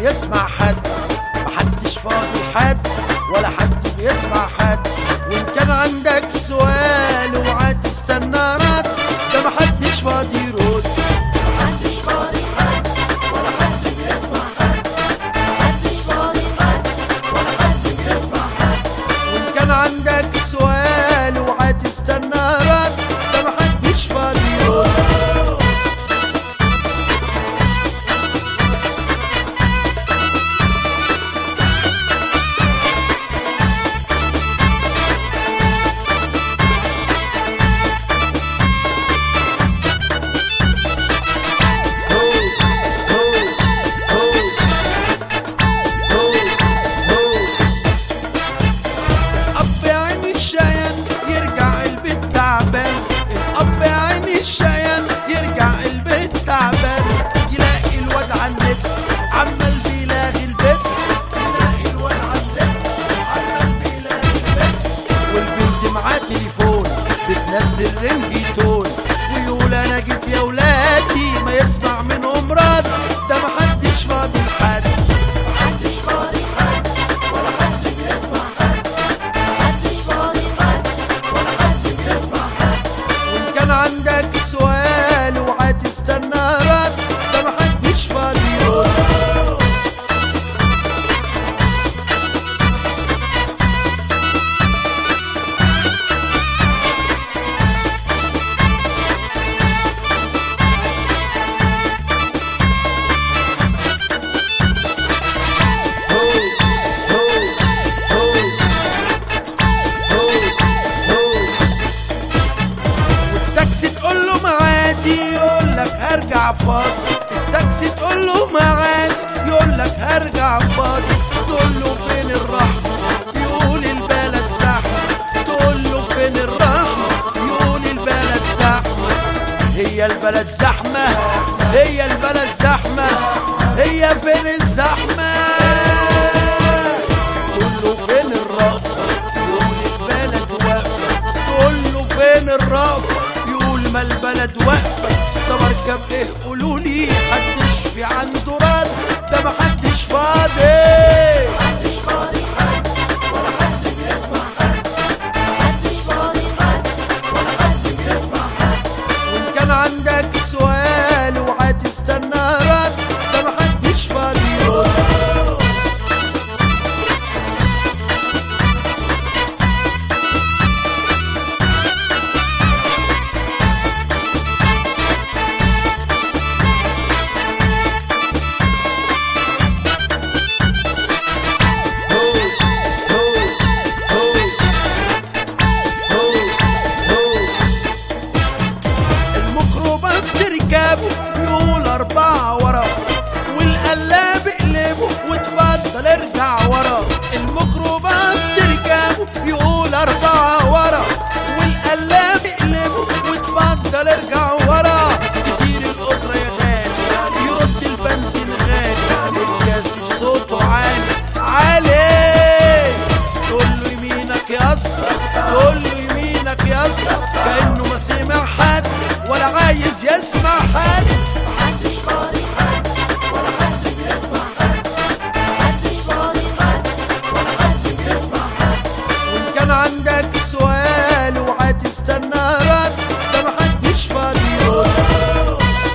بيسمع حد محدش فاضي حد ولا حد بيسمع حد وان كان عندك سؤال اوعى تستنى رد ده محدش فاضي يرد محدش فاضي حد ولا حد بيسمع حد محدش فاضي حد ولا حد بيسمع حد وان كان عندك سؤال اوعى تستنى رد ده محدش فاضي يرد الأب عين الشيان يرجع البيت تعبان الأب عين الشيان يرجع البيت تعبان يلاقي الواد على النت عمال بيلاغي البيت يلاقي الواد على النت عمال بيلاغي البيت والبنت معاه تليفون بتنزل رنجيتون ويقول انا جيت يا ولادي ما يسمع منهم رد ده محدش فاضي لحد محدش فاضي حد ولا حد بيسمع حد محدش فاضي حد ولا حد بيسمع حد وان كان عندك سؤال اوعى تستنى رد ده محدش فاضي يرد التاكسي تقول له معادي يقول لك هرجع فاضي التاكسي تقول له معادي يقول لك هرجع فاضي تقول له فين الرحمة يقول البلد زحمة تقول له فين الرحمة يقول البلد زحمة هي البلد زحمة هي البلد زحمة هي فين الزحمة تقول له فين الرأفة يقول البلد واقفة تقول له فين الرأفة يقول ما البلد واقفة طب اركب ايه قولوا لي محدش في عنده رد ده محدش فاضي محدش فاضي حد ولا حد بيسمع حد محدش فاضي حد ولا حد بيسمع حد وان كان عندك سؤال اوعى تستنى رد ده محدش فاضي يرد الميكروباص تركبه يقول أربعة ورا والقلاب اقلبه وتفضل ارجع ورا الميكروباص تركبه يقول أربعة ورا والقلاب اقلبه وتفضل ارجع ورا كتير القطر يا غالي يرد البنزين غالي الجاسد صوته عالي عالي تقول له يمينك يا اسطى تقول له يمينك يا اسطى كانه ما سمع حد ولا عايز يسمع حد محدش فاضي حد ولا حد بيسمع حد محدش فاضي حد ولا حد بيسمع حد وان كان عندك سؤال اوعى تستنى رد ده محدش فاضي يرد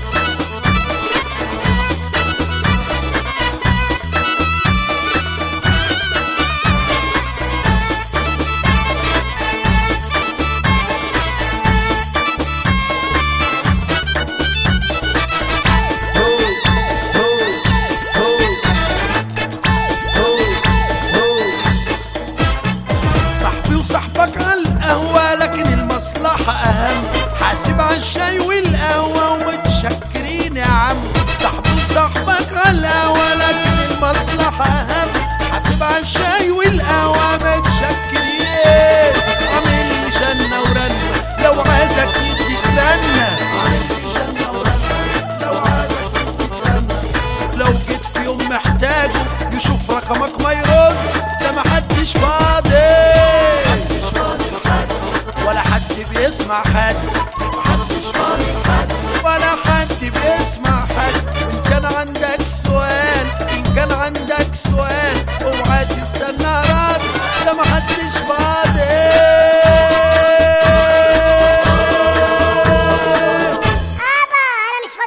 صاحبي وصاحبك على القهوة لكن المصلحة أهم حاسب على الشاي والقهوة ومتشكرين يا عم صاحبي وصاحبك على القهوة لكن المصلحة أهم حاسب على الشاي والقهوة متشكرين عامل لي شنة ورنة لو عايزك يديك رنة عامل لي شنة ورنة لو عايزك يديك رنة لو جيت في يوم محتاجه يشوف رقمك ما يرد ده محدش فاضي محدش فاضي حد ولا حد بيسمع حد محدش فاضي حد ولا حد بيسمع حد ان كان عندك سؤال ان كان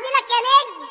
لك يا نجم